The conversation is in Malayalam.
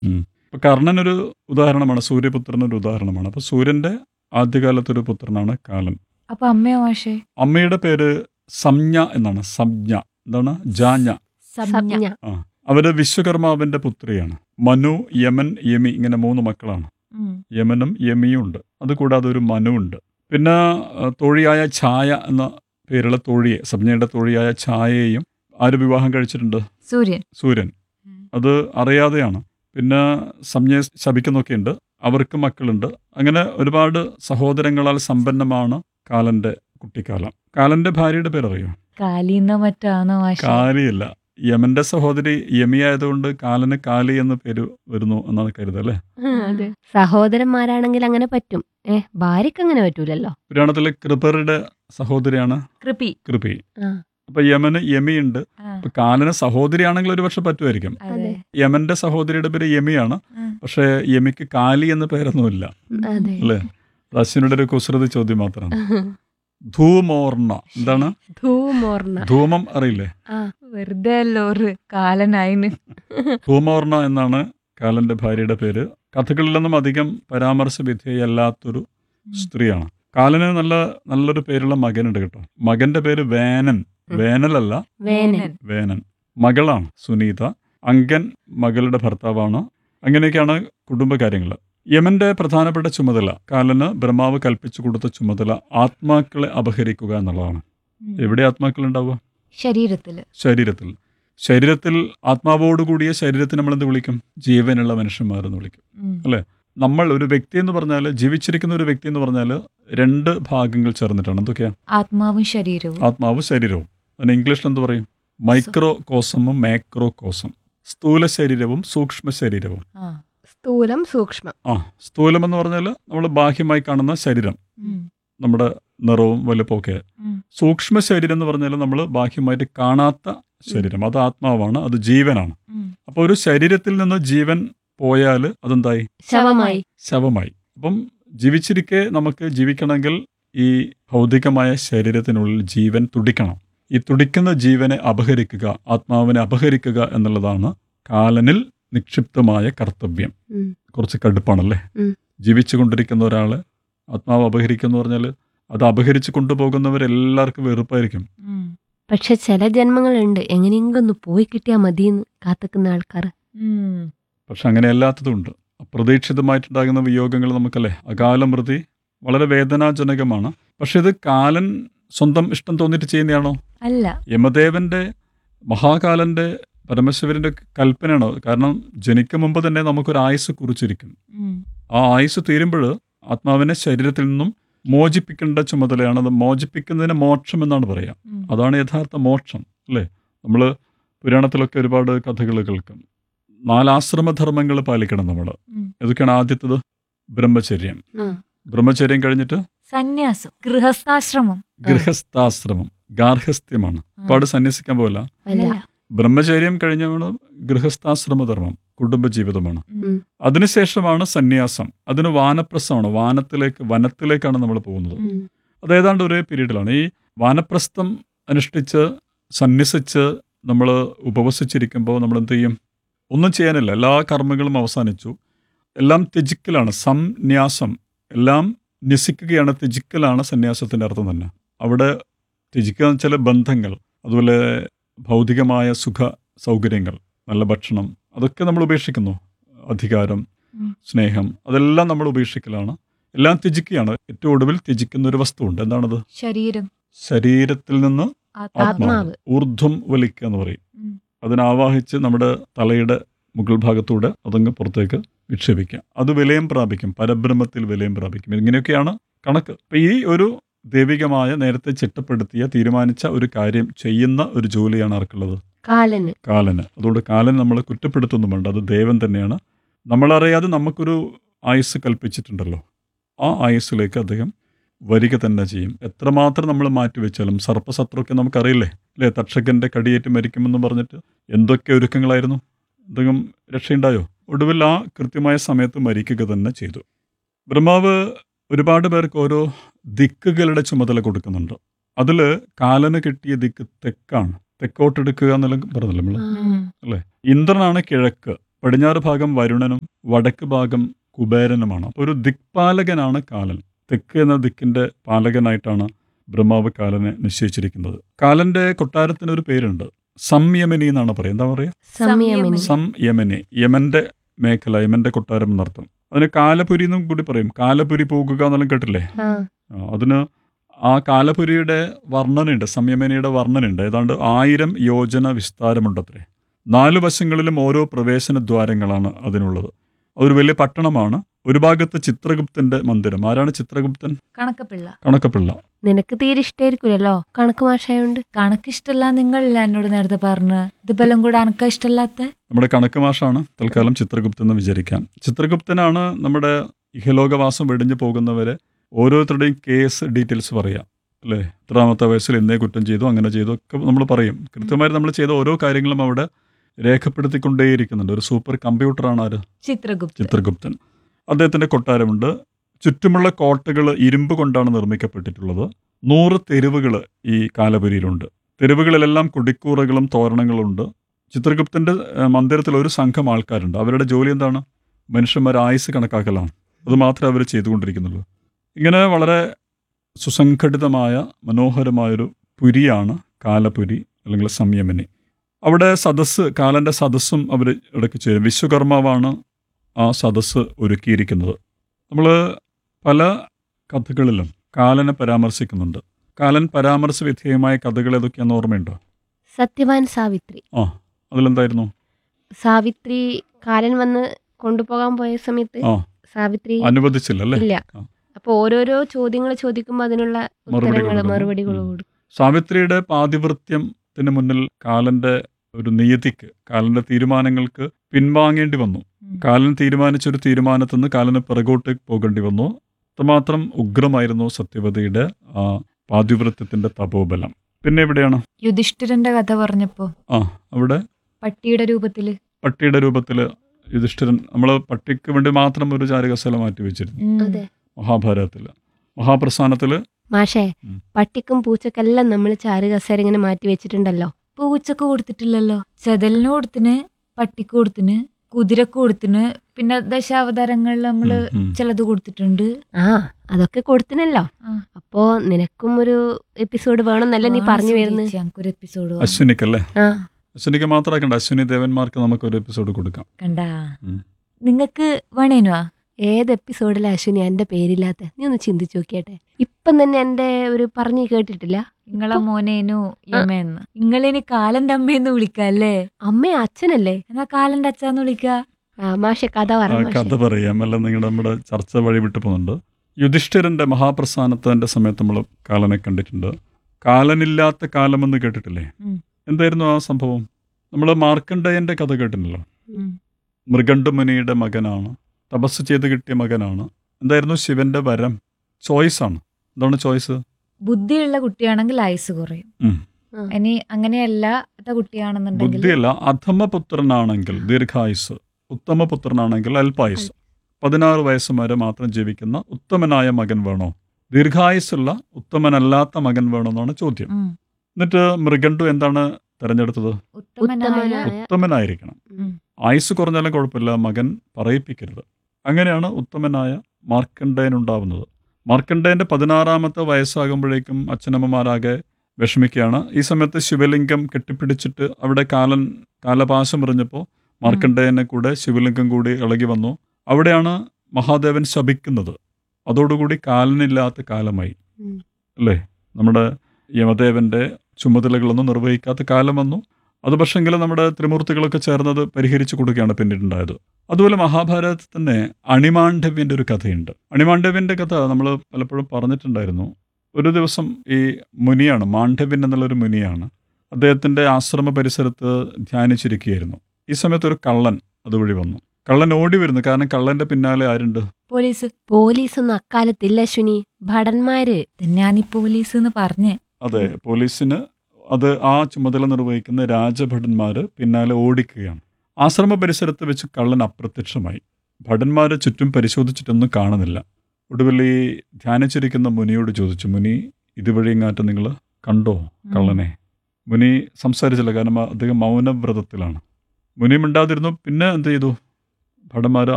ഇപ്പൊ കർണൻ ഒരു ഉദാഹരണമാണ് സൂര്യപുത്രൻ ഒരു ഉദാഹരണമാണ് അപ്പൊ സൂര്യന്റെ ആദ്യകാലത്തൊരു പുത്രനാണ് കാലൻ അപ്പൊ അമ്മയോ മാഷേ അമ്മയുടെ പേര് സംജ്ഞ എന്നാണ് സംജ്ഞ എന്താണ് ജാഞ്ഞ സംജ്ഞ ആ അവര് വിശ്വകർമാവിന്റെ പുത്രിയാണ് മനു യമൻ യമി ഇങ്ങനെ മൂന്ന് മക്കളാണ് ഉം. യമനും യമിയും ഉണ്ട് അതുകൂടാതെ ഒരു മനു ഉണ്ട് പിന്നെ ആ, തോഴിയായ ഛായ എന്ന പേരുള്ള തോഴിയെ സംജ്ഞയുടെ തോഴിയായ ഛായയെയും ആര് വിവാഹം കഴിച്ചിട്ടുണ്ട് സൂര്യൻ സൂര്യൻ അത് അറിയാതെയാണ് പിന്നെ സംജ്ഞയെ ശപിക്കുന്നൊക്കെ ഉണ്ട് അവർക്ക് മക്കളുണ്ട് അങ്ങനെ ഒരുപാട് സഹോദരങ്ങളാൽ സമ്പന്നമാണ് കാലന്റെ കുട്ടിക്കാലം കാലന്റെ ഭാര്യയുടെ പേരറിയോ കാലിന്നോ മറ്റാണോ മാഷേ കാലിയല്ല യമന്റെ സഹോദരി യമി ആയതുകൊണ്ട് കാലന് കാലി എന്ന പേര് വരുന്നു എന്നാണ് കരുതുക അല്ലേ അതെ സഹോദരന്മാരാണെങ്കിൽ അങ്ങനെ പറ്റും ഏ ഭാര്യക്ക് അങ്ങനെ പറ്റൂലല്ലോ പുരാണത്തിലെ കൃപരുടെ സഹോദരിയാണ് കൃപി കൃപി ആ. അപ്പൊ യമന് യമിയുണ്ട് ആ, അപ്പൊ കാലന് സഹോദരിയാണെങ്കിൽ ഒരു പക്ഷെ പറ്റുമായിരിക്കും അതെ യമന്റെ സഹോദരിയുടെ പേര് യമിയാണ് ഉം. പക്ഷെ യമിക്ക് കാലി എന്ന പേരൊന്നുമില്ല അതെ അല്ലേ അശ്വിനുടെ ഒരു കുസൃതി ചോദ്യം മാത്രമാണ് ധൂമോർണ എന്താണ് ധൂമോർണ ധൂമം അറിയില്ലേ ആ വെറുതെ അല്ലോ ഒരു കാലനായിന് ധൂമോർണ എന്നാണ് കാലന്റെ ഭാര്യയുടെ പേര് കഥകളിലൊന്നും അധികം പരാമർശ വിധേയല്ലാത്തൊരു സ്ത്രീയാണ് കാലന് നല്ല നല്ലൊരു പേരുള്ള മകനുണ്ട് കേട്ടോ മകന്റെ പേര് വേനൻ വേനലല്ല വേനൻ വേനൻ മകളാണ് സുനീത അങ്കൻ മകളുടെ ഭർത്താവാണ് അങ്ങനെയൊക്കെയാണ് കുടുംബകാര്യങ്ങൾ യമന്റെ പ്രധാനപ്പെട്ട ചുമതല കാലന് ബ്രഹ്മാവ് കൽപ്പിച്ചു കൊടുത്ത ചുമതല ആത്മാക്കളെ അപഹരിക്കുക എന്നുള്ളതാണ് ഉം. എവിടെ ആത്മാക്കൾ ഉണ്ടാവുക ശരീരത്തില് ശരീരത്തിൽ ശരീരത്തിൽ ആത്മാവോടുകൂടിയ ശരീരത്തിന് നമ്മൾ എന്ത് വിളിക്കും ജീവനുള്ള മനുഷ്യന്മാരെന്ന് വിളിക്കും ഉം. നമ്മൾ ഒരു വ്യക്തി എന്ന് പറഞ്ഞാൽ ജീവിച്ചിരിക്കുന്ന ഒരു വ്യക്തി എന്ന് പറഞ്ഞാൽ രണ്ട് ഭാഗങ്ങൾ ചേർന്നിട്ടാണ് എന്തൊക്കെയാ ആത്മാവും ശരീരവും ആത്മാവും ശരീരവും അതിന് ഇംഗ്ലീഷിൽ എന്ത് പറയും മൈക്രോ കോസമും മാക്രോ കോസം സ്ഥൂല ശരീരവും സൂക്ഷ്മ ശരീരവും ആ സ്ഥൂലം സൂക്ഷ്മം ആ സ്ഥൂലം എന്ന് പറഞ്ഞാൽ നമ്മൾ ബാഹ്യമായി കാണുന്ന ശരീരം ഉം. നമ്മുടെ നിറവും വലുപ്പമൊക്കെ ഉം. സൂക്ഷ്മ ശരീരം എന്ന് പറഞ്ഞാൽ നമ്മൾ ബാഹ്യമായിട്ട് കാണാത്ത ശരീരം അത് ആത്മാവാണ് അത് ജീവനാണ് ഉം. അപ്പോൾ ഒരു ശരീരത്തിൽ നിന്ന് ജീവൻ പോയാൽ അതെന്തായി ശവമായി ശവമായി അപ്പം ജീവിച്ചിരിക്കെ നമുക്ക് ജീവിക്കണമെങ്കിൽ ഈ ഭൗതികമായ ശരീരത്തിനുള്ളിൽ ജീവൻ തുടിക്കണം ഈ തുടിക്കുന്ന ജീവനെ അപഹരിക്കുക ആത്മാവിനെ അപഹരിക്കുക എന്നുള്ളതാണ് കാലനിൽ നിക്ഷിപ്തമായ കർത്തവ്യം ഉം. കുറച്ച് കടുപ്പാണല്ലേ ഉം. ജീവിച്ചു കൊണ്ടിരിക്കുന്ന ഒരാള് ആത്മാവ് അപഹരിക്കുന്നു പറഞ്ഞാൽ അത് അപഹരിച്ചു കൊണ്ടുപോകുന്നവരെല്ലാവർക്കും വെറുപ്പായിരിക്കും ഉം. പക്ഷെ ചില ജന്മങ്ങളുണ്ട് എങ്ങനെയെങ്കിലും ഒന്ന് പോയി കിട്ടിയാ മതിയെന്ന് കാത്തുക്കുന്ന ആൾക്കാർ ഉം. പക്ഷെ അങ്ങനെ അല്ലാത്തതുണ്ട് അപ്രതീക്ഷിതമായിട്ടുണ്ടാകുന്ന വിയോഗങ്ങൾ നമുക്കല്ലേ അകാലമൃതി വളരെ വേദനാജനകമാണ് പക്ഷെ ഇത് കാലൻ സ്വന്തം ഇഷ്ടം തോന്നിയിട്ട് ചെയ്യുന്നതാണോ അല്ല യമദേവന്റെ മഹാകാലന്റെ പരമശിവന്റെ കൽപ്പനയാണ് കാരണം ജനിക്കും മുമ്പ് തന്നെ നമുക്കൊരു ആയുസ് കുറിച്ചിരിക്കും ഉം. ആ ആയുസ് തീരുമ്പോൾ ആത്മാവിനെ ശരീരത്തിൽ നിന്നും മോചിപ്പിക്കേണ്ട ചുമതലയാണ് അത് മോചിപ്പിക്കുന്നതിന് മോക്ഷം എന്നാണ് പറയുക ഉം. അതാണ് യഥാർത്ഥ മോക്ഷം അല്ലേ നമ്മൾ പുരാണത്തിലൊക്കെ ഒരുപാട് കഥകൾ കേൾക്കും നാലാശ്രമധർമ്മങ്ങൾ പാലിക്കണം നമ്മൾ ഉം. ഏതൊക്കെയാണ് ആദ്യത്തത് ബ്രഹ്മചര്യം ഉം. ബ്രഹ്മചര്യം കഴിഞ്ഞിട്ട് സന്യാസം ഗൃഹസ്ഥാശ്രമം ഗൃഹസ്ഥാശ്രമം ഗാർഹസ്ഥ്യമാണ് പാട് സന്യസിക്കാൻ പോകില്ല അല്ല ബ്രഹ്മചര്യം കഴിഞ്ഞാണ് ഗൃഹസ്ഥാശ്രമധർമ്മം കുടുംബജീവിതമാണ് ഉം. അതിനുശേഷമാണ് സന്യാസം അതിന് വാനപ്രസ്ഥമാണ് വാനത്തിലേക്ക് വനത്തിലേക്കാണ് നമ്മൾ പോകുന്നത് ഉം. അത് ഏതാണ്ട് ഒരേ പീരീഡിലാണ് ഈ വാനപ്രസ്ഥം അനുഷ്ഠിച്ച് സന്യസിച്ച് നമ്മൾ ഉപവസിച്ചിരിക്കുമ്പോൾ നമ്മൾ എന്ത് ചെയ്യും ഒന്നും ചെയ്യാനില്ല എല്ലാ കർമ്മങ്ങളും അവസാനിച്ചു എല്ലാം ത്യജിക്കലാണ് സംന്യാസം എല്ലാം ന്യസിക്കുകയാണ് ത്യജിക്കലാണ് സന്യാസത്തിൻ്റെ അർത്ഥം തന്നെ അവിടെ ത്യജിക്കുക എന്ന് വെച്ചാൽ ബന്ധങ്ങൾ അതുപോലെ ഭൗതികമായ സുഖ സൗകര്യങ്ങൾ നല്ല ഭക്ഷണം അതൊക്കെ നമ്മൾ ഉപേക്ഷിക്കുന്നു അധികാരം ഉം. സ്നേഹം അതെല്ലാം നമ്മൾ ഉപേക്ഷിക്കലാണ് എല്ലാം ത്യജിക്കുകയാണ് ഏറ്റവും ഒടുവിൽ ത്യജിക്കുന്ന ഒരു വസ്തുവുണ്ട് എന്താണത് ശരീരം ശരീരത്തിൽ നിന്ന് ആത്മാവ് ആത്മാവ്. ഊർധ്വം വലിക്കുക എന്ന് പറയും ഉം. അതിനാവാഹിച്ച് നമ്മുടെ തലയുടെ മുകൾ ഭാഗത്തൂടെ അതങ്ങ് പുറത്തേക്ക് വിക്ഷേപിക്കുക അത് വിലയം പ്രാപിക്കും പരബ്രഹ്മത്തിൽ വിലയം പ്രാപിക്കും ഇങ്ങനെയൊക്കെയാണ് കണക്ക് അപ്പൊ ഈ ഒരു ദൈവികമായ നേരത്തെ ചിട്ടപ്പെടുത്തിയ തീരുമാനിച്ച ഒരു കാര്യം ചെയ്യുന്ന ഒരു ജോലിയാണ് ആർക്കുള്ളത് കാലന് കാലന് അതുകൊണ്ട് കാലൻ നമ്മളെ കുറ്റപ്പെടുത്തൊന്നും വേണ്ട അത് ദൈവം തന്നെയാണ് നമ്മളറിയാതെ നമുക്കൊരു ആയുസ് കൽപ്പിച്ചിട്ടുണ്ടല്ലോ ആ ആയുസ്സിലേക്ക് അദ്ദേഹം വരിക തന്നെ ചെയ്യും എത്രമാത്രം നമ്മൾ മാറ്റിവെച്ചാലും സർപ്പശത്രുക്കെ നമുക്കറിയില്ലേ അല്ലേ തക്ഷകന്റെ കടിയേറ്റ് മരിക്കുമെന്ന് പറഞ്ഞിട്ട് എന്തൊക്കെ ഒരുക്കങ്ങളായിരുന്നു അദ്ദേഹം രക്ഷയുണ്ടായോ ഒടുവിൽ ആ കൃത്യമായ സമയത്ത് മരിക്കുക തന്നെ ചെയ്തു ബ്രഹ്മാവ് ഒരുപാട് പേർക്ക് ഓരോ ദിക്കുകളുടെ ചുമതല കൊടുക്കുന്നുണ്ട് അതിൽ കാലന് കിട്ടിയ ദിക്ക് തെക്കാണ് തെക്കോട്ടെടുക്കുക എന്നെല്ലാം പറഞ്ഞല്ലോ നമ്മൾ ആ. ഉം. അല്ലേ ഇന്ദ്രനാണ് കിഴക്ക് പടിഞ്ഞാറ് ഭാഗം വരുണനും വടക്ക് ഭാഗം കുബേരനുമാണ് അപ്പോൾ ഒരു ദിക്പാലകനാണ് കാലൻ തെക്ക് എന്ന ദിക്കിന്റെ പാലകനായിട്ടാണ് ബ്രഹ്മാവ് കാലനെ നിശ്ചയിച്ചിരിക്കുന്നത് കാലന്റെ കൊട്ടാരത്തിന് ഒരു പേരുണ്ട് സംയമനി എന്നാണ് പറയുക എന്താ പറയുക സംയമനി സംയമനി യമന്റെ മേഖല യമന്റെ കൊട്ടാരം എന്നർത്ഥം അതിന് കാലപുരി എന്നും കൂടി പറയും കാലപുരി പോകുക എന്നെല്ലാം കേട്ടില്ലേ ആ ആ, അതിന് ആ കാലപുരിയുടെ വർണ്ണനയുണ്ട് സംയമനിയുടെ വർണ്ണനയുണ്ട് ഏതാണ്ട് ആയിരം യോജന വിസ്താരമുണ്ടത്രേ നാല് വശങ്ങളിലും ഓരോ പ്രവേശന ദ്വാരങ്ങളാണ് അതിനുള്ളത് അതൊരു വലിയ പട്ടണമാണ് ഒരു ഭാഗത്ത് ചിത്രഗുപ്തന്റെ മന്ദിരം ആരാണ് ചിത്രഗുപ്തൻ കണക്കപ്പിള്ള കണക്കപ്പിള്ള നിനക്ക് തീരെ ഇഷ്ടായിരിക്കൂലല്ലോ കണക്ക് മാഷായോണ്ട് കണക്കിഷ്ടല്ല നിങ്ങളല്ല എന്നോട് നേരത്തെ പറഞ്ഞ ഇതിപ്പെല്ലാം കൂടെ അനക്ക ഇഷ്ടല്ലാത്ത നമ്മുടെ കണക്ക് മാഷാണ് തൽക്കാലം ചിത്രഗുപ്തൻ എന്ന് വിചാരിക്കാം ചിത്രഗുപ്തനാണ് നമ്മുടെ ഇഹലോകവാസം വെടിഞ്ഞു പോകുന്നവരെ ഓരോരുത്തരുടെയും കേസ് ഡീറ്റെയിൽസ് പറയാം അല്ലേ എത്രാമത്തെ വയസ്സിൽ എന്നേ കുറ്റം ചെയ്തു അങ്ങനെ ചെയ്തു ഒക്കെ നമ്മൾ പറയും കൃത്യമായി നമ്മൾ ചെയ്ത ഓരോ കാര്യങ്ങളും അവിടെ രേഖപ്പെടുത്തിക്കൊണ്ടേയിരിക്കുന്നുണ്ട് ഒരു സൂപ്പർ കമ്പ്യൂട്ടറാണ് ആര് ചിത്രഗുപ്ത ചിത്രഗുപ്തൻ അദ്ദേഹത്തിൻ്റെ കൊട്ടാരമുണ്ട് ചുറ്റുമുള്ള കോട്ടകൾ ഇരുമ്പ് കൊണ്ടാണ് നിർമ്മിക്കപ്പെട്ടിട്ടുള്ളത് നൂറ് തെരുവുകൾ ഈ കാലപുരിയിലുണ്ട് തെരുവുകളിലെല്ലാം കുടിക്കൂറകളും തോരണങ്ങളും ഉണ്ട് ചിത്രഗുപ്തൻ്റെ ഏഹ്, മന്ദിരത്തിൽ ഒരു സംഘം ആൾക്കാരുണ്ട് അവരുടെ ജോലി എന്താണ് മനുഷ്യന്മാർ ആയുസ് കണക്കാക്കലാണ് അത് മാത്രമേ അവർ ചെയ്തുകൊണ്ടിരിക്കുന്നുള്ളൂ ഇങ്ങനെ വളരെ സുസംഘടിതമായ മനോഹരമായൊരു പുരിയാണ് കാലപുരി അല്ലെങ്കിൽ സംയമനി അവിടെ സദസ്സ് കാലൻ്റെ സദസ്സും അവർ ഇടയ്ക്ക് ചേരും വിശ്വകർമാവാണ് ആ സദസ്സ് ഒരുക്കിയിരിക്കുന്നത് നമ്മൾ പല കഥകളിലും കാലനെ പരാമർശിക്കുന്നുണ്ട് കാലൻ പരാമർശ വിധേയമായ കഥകൾ ഏതൊക്കെയാണെന്ന് ഓർമ്മയുണ്ടോ സത്യവാൻ സാവിത്രി ആ അതിലെന്തായിരുന്നു സാവിത്രി കാലൻ വന്ന് കൊണ്ടുപോകാൻ പോയ സമയത്ത് ആ സാവിത്രി അനുവദിച്ചില്ല അല്ലേ ഇല്ല ആ. അപ്പൊ ഓരോരോ ചോദ്യങ്ങൾ ചോദിക്കുമ്പോൾ അതിനുള്ള മറുപടി ഉത്തരങ്ങൾ കൊടുക്കുന്നു. മറുപടികൾ ഉം. കൊടുക്കും സാവിത്രിയുടെ പാതിവൃത്യത്തിന് മുന്നിൽ കാലന്റെ ഒരു നിയതിക്ക് കാലന്റെ തീരുമാനങ്ങൾക്ക് പിൻവാങ്ങേണ്ടി വന്നു കാലൻ തീരുമാനിച്ച ഒരു തീരുമാനത്തിൽ നിന്ന് കാലന് പിറകോട്ട് പോകേണ്ടി വന്നു അത്രമാത്രം ഉഗ്രമായിരുന്നു സത്യവതിയുടെ ആ പാതിവൃത്യത്തിന്റെ തപോബലം പിന്നെ എവിടെയാണ് യുധിഷ്ഠിരന്റെ കഥ പറഞ്ഞപ്പോ ആ അവിടെ പട്ടിയുടെ രൂപത്തില് പട്ടിയുടെ രൂപത്തിൽ യുധിഷ്ഠിരൻ നമ്മൾ പട്ടിക്ക് വേണ്ടി മാത്രം ഒരു ചാരുകസല മാറ്റി വെച്ചിരുന്നു ഉം. അതെ മഹാഭാരതത്തിൽ മഹാപ്രസ്ഥാനത്തിൽ മാഷേ ഉം. പട്ടിക്കും പൂച്ചക്കെല്ലാം നമ്മൾ ചാരു കസേര ഇങ്ങനെ മാറ്റി വെച്ചിട്ടുണ്ടല്ലോ പൂച്ചക്ക് കൊടുത്തിട്ടില്ലല്ലോ ചെതലിന് കൊടുത്തിന് പട്ടിക്ക് കൊടുത്തിന് കുതിരക്ക് കൊടുത്തിന് പിന്നെ ദശാവതാരങ്ങളിൽ നമ്മള് ചിലത് കൊടുത്തിട്ടുണ്ട് ആ അതൊക്കെ കൊടുത്തിനല്ലോ ആ. അപ്പോ നിനക്കും ഒരു എപ്പിസോഡ് വേണമെന്നല്ല നീ പറഞ്ഞു വരുന്നത് ഞങ്ങൾക്കൊരു എപ്പിസോഡ് അശ്വിനിക്കല്ലേ ആ അശ്വിനിക്ക് മാത്രമാക്കണ്ട അശ്വിനി ദേവന്മാർക്ക് നമുക്കൊരു എപ്പിസോഡ് കൊടുക്കാം കണ്ടാ ഉം. നിങ്ങക്ക് വേണേനുവാ ഏത് എപ്പിസോഡിലാ അശ്വിനി എന്റെ പേരില്ലാത്ത നീ ഒന്ന് ചിന്തിച്ചു നോക്കിയാട്ടെ ഇപ്പം തന്നെ എന്റെ ഒരു പറഞ്ഞു കേട്ടിട്ടില്ല നിങ്ങളെ മോനേനു യമേന്ന് നിങ്ങളിനി കാലന്റെ അമ്മയെന്ന് വിളിക്കല്ലേ അമ്മ അച്ഛനല്ലേ എന്നാ കാലന്റെ അച്ഛന്ന് വിളിക്ക ആ മാഷെ കഥ ആ പറഞ്ഞു കഥ പറയാം അല്ല നിങ്ങളുടെ നമ്മുടെ ചർച്ച വഴി വിട്ടു പോകുന്നുണ്ട് യുധിഷ്ഠിരന്റെ മഹാപ്രസ്ഥാനത്തിന്റെ സമയത്ത് നമ്മൾ കാലനെ കണ്ടിട്ടുണ്ട് കാലനില്ലാത്ത കാലമെന്ന് കേട്ടിട്ടില്ലേ ഉം. എന്തായിരുന്നു ആ സംഭവം നമ്മൾ മാർക്കണ്ഡേയന്റെ കഥ കേട്ടിട്ടുണ്ടല്ലോ മൃഗണ്ഡമുനിയുടെ മകനാണ് തപസ് ചെയ്ത് കിട്ടിയ മകനാണ് എന്തായിരുന്നു ശിവന്റെ വരം ചോയ്സ് ആണ് എന്താണ് ചോയ്സ് ബുദ്ധിയുള്ള കുട്ടിയാണെങ്കിൽ ആയുസ് കുറയും ഉം. ഇനി അങ്ങനെയല്ലാത്ത കുട്ടിയാണെന്നുണ്ടെങ്കിൽ ബുദ്ധിയല്ല അധമപുത്രനാണെങ്കിൽ ദീർഘായുസ് ഉത്തമപുത്രനാണെങ്കിൽ അല്പായുസ് പതിനാറ് വയസ്സ് വരെ മാത്രം ജീവിക്കുന്ന ഉത്തമനായ മകൻ വേണോ ദീർഘായുസുള്ള ഉത്തമനല്ലാത്ത മകൻ വേണോ എന്നാണ് ചോദ്യം ഉം. എന്നിട്ട് മൃഗണ്ടു എന്താണ് തെരഞ്ഞെടുത്തത് ഉത്തമനായ ഉത്തമനായ- ഉത്തമനായിരിക്കണം ഉം. ആയുസ് കുറഞ്ഞാലും കുഴപ്പമില്ല മകൻ പറയിപ്പിക്കരുത് അങ്ങനെയാണ് ഉത്തമനായ മാർക്കണ്ഡേയൻ ഉണ്ടാവുന്നത് മാർക്കണ്ഡേയന്റെ പതിനാറാമത്തെ വയസ്സാകുമ്പോഴേക്കും അച്ഛനമ്മമാരാകെ വിഷമിക്കുകയാണ് ഈ സമയത്ത് ശിവലിംഗം കെട്ടിപ്പിടിച്ചിട്ട് അവിടെ കാലൻ കാലപാശം എറിഞ്ഞപ്പോൾ മാർക്കണ്ഡേയനെ കൂടെ ശിവലിംഗം കൂടി ഇളകി വന്നു അവിടെയാണ് മഹാദേവൻ ശപിക്കുന്നത് അതോടുകൂടി കാലനില്ലാത്ത കാലമായി ഉം. അല്ലേ നമ്മുടെ യമദേവന്റെ ചുമതലകളൊന്നും നിർവഹിക്കാത്ത കാലം വന്നു അത് പക്ഷെങ്കിൽ നമ്മുടെ ത്രിമൂർത്തികളൊക്കെ ചേർന്നത് പരിഹരിച്ചു കൊടുക്കുകയാണ് പിന്നീടുണ്ടായത് അതുപോലെ മഹാഭാരതത്തിൽ തന്നെ അണിമാണ്ഡവ്യൻ്റെ ഒരു കഥയുണ്ട് അണിമാണ്ഡവ്യൻ്റെ കഥ നമ്മൾ പലപ്പോഴും പറഞ്ഞിട്ടുണ്ടായിരുന്നു ഒരു ദിവസം ഈ മുനിയാണ് മാണ്ഡവ്യൻ എന്നുള്ളൊരു മുനിയാണ് അദ്ദേഹത്തിൻ്റെ ആശ്രമ പരിസരത്ത് ധ്യാനിച്ചിരിക്കുകയായിരുന്നു ഈ സമയത്ത് ഒരു കള്ളൻ അതുവഴി വന്നു കള്ളൻ ഓടി വരുന്നു കാരണം കള്ളന്റെ പിന്നാലെ ആരുണ്ട് പോലീസ് പോലീസൊന്നും അക്കാലത്തില്ല അശ്വിനി ഭടന്മാര് ഞാൻ ഈ പോലീസ് എന്ന് പറഞ്ഞേ അതെ പോലീസിന് അത് ആ ചുമതല നിർവഹിക്കുന്ന രാജഭടന്മാര് പിന്നാലെ ഓടിക്കുകയാണ് ആശ്രമ പരിസരത്ത് വെച്ച് കള്ളൻ അപ്രത്യക്ഷമായി ഭടന്മാരെ ചുറ്റും പരിശോധിച്ചിട്ടൊന്നും കാണുന്നില്ല ഒടുവിൽ ഈ ധ്യാനിച്ചിരിക്കുന്ന മുനിയോട് ചോദിച്ചു മുനി ഇതുവഴി ഇങ്ങാറ്റം നിങ്ങൾ കണ്ടോ കള്ളനെ മുനി സംസാരിച്ചില്ല കാരണം അദ്ദേഹം മൗനവ്രതത്തിലാണ് മുനിയും മിണ്ടാതിരുന്നു പിന്നെ എന്ത് ചെയ്തു ഭടന്മാർ